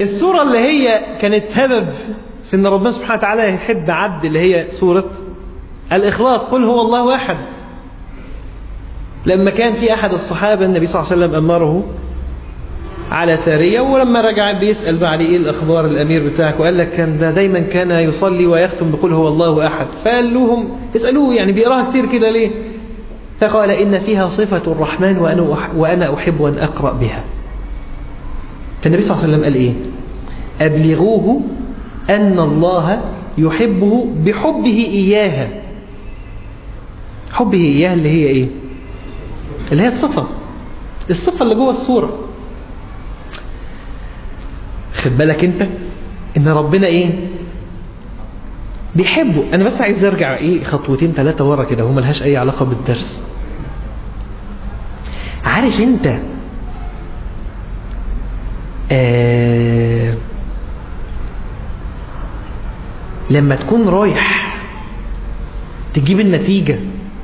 السورة اللي هي كانت سبب في ان ربنا سبحانه وتعالى يحب عبد اللي هي سورة الإخلاص قل هو الله واحد لما كان في أحد الصحابة النبي صلى الله عليه وسلم أمره على سارية ولما رجع بيسأل بعد إيه الأخبار الأمير بتاعك وقال لك كان ده دايما كان يصلي ويختم بقول هو الله أحد فقال لهم اسألوه يعني بيقراها كتير كده ليه فقال إن فيها صفة الرحمن وأنا وأنا أحب أن أقرأ بها فالنبي صلى الله عليه وسلم قال إيه أبلغوه أن الله يحبه بحبه إياها حبه إياها اللي هي إيه اللي هي الصفة الصفة اللي جوه الصورة خد بالك انت ان ربنا ايه بيحبه انا بس عايز ارجع ايه خطوتين ثلاثة ورا كده هو ملهاش اي علاقة بالدرس عارف انت آه لما تكون رايح تجيب النتيجة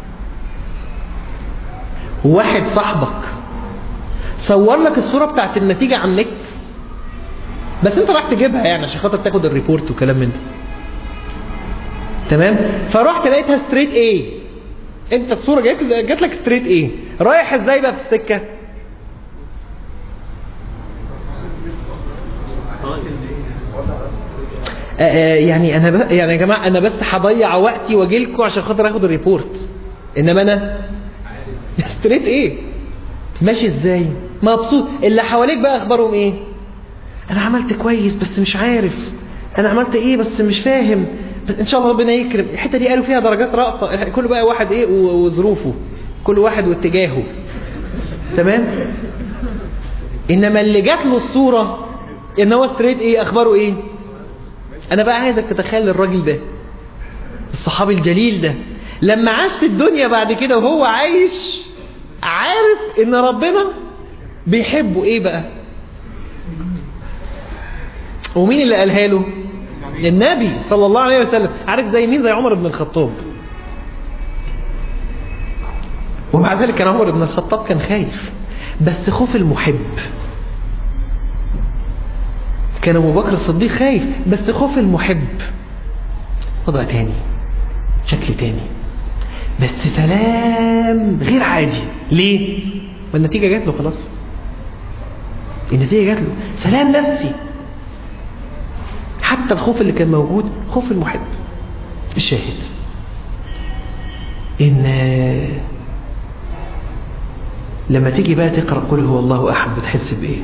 وواحد صاحبك صور لك الصورة بتاعت النتيجة على النت بس انت راح تجيبها يعني عشان خاطر تاخد الريبورت وكلام من ده تمام فرحت لقيتها ستريت ايه انت الصورة جات جات لك ستريت ايه رايح ازاي بقى في السكة آه آه يعني انا ب... يعني يا جماعه انا بس هضيع وقتي واجي لكم عشان خاطر اخد الريبورت انما انا ستريت ايه ماشي ازاي مبسوط اللي حواليك بقى اخبارهم ايه انا عملت كويس بس مش عارف انا عملت ايه بس مش فاهم بس ان شاء الله ربنا يكرم الحته دي قالوا فيها درجات رأفة كل بقى واحد ايه وظروفه كل واحد واتجاهه تمام انما اللي جات له الصوره ان هو ستريت ايه اخباره ايه انا بقى عايزك تتخيل الراجل ده الصحابي الجليل ده لما عاش في الدنيا بعد كده وهو عايش عارف ان ربنا بيحبه ايه بقى ومين اللي قالها له النبي صلى الله عليه وسلم عارف زي مين زي عمر بن الخطاب ومع ذلك كان عمر بن الخطاب كان خايف بس خوف المحب كان ابو بكر الصديق خايف بس خوف المحب وضع تاني شكل تاني بس سلام غير عادي ليه ما النتيجه جات له خلاص النتيجه جات له سلام نفسي حتى الخوف اللي كان موجود خوف المحب الشاهد ان لما تيجي بقى تقرا قل هو الله احد بتحس بايه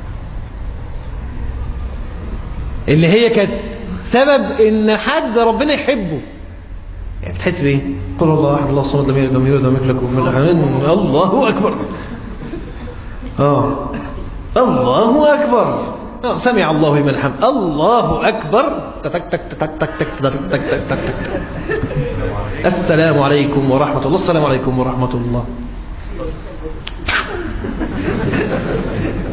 اللي هي كانت سبب ان حد ربنا يحبه يعني تحس بايه قل الله احد الله الصمد لم يلد ولم يولد ولم يكن له كفوا احد الله اكبر اه الله اكبر آه. سمع الله لمن حمد الله اكبر تك تك تك تك تك تك تك تك تك تك السلام عليكم ورحمه الله السلام عليكم ورحمه الله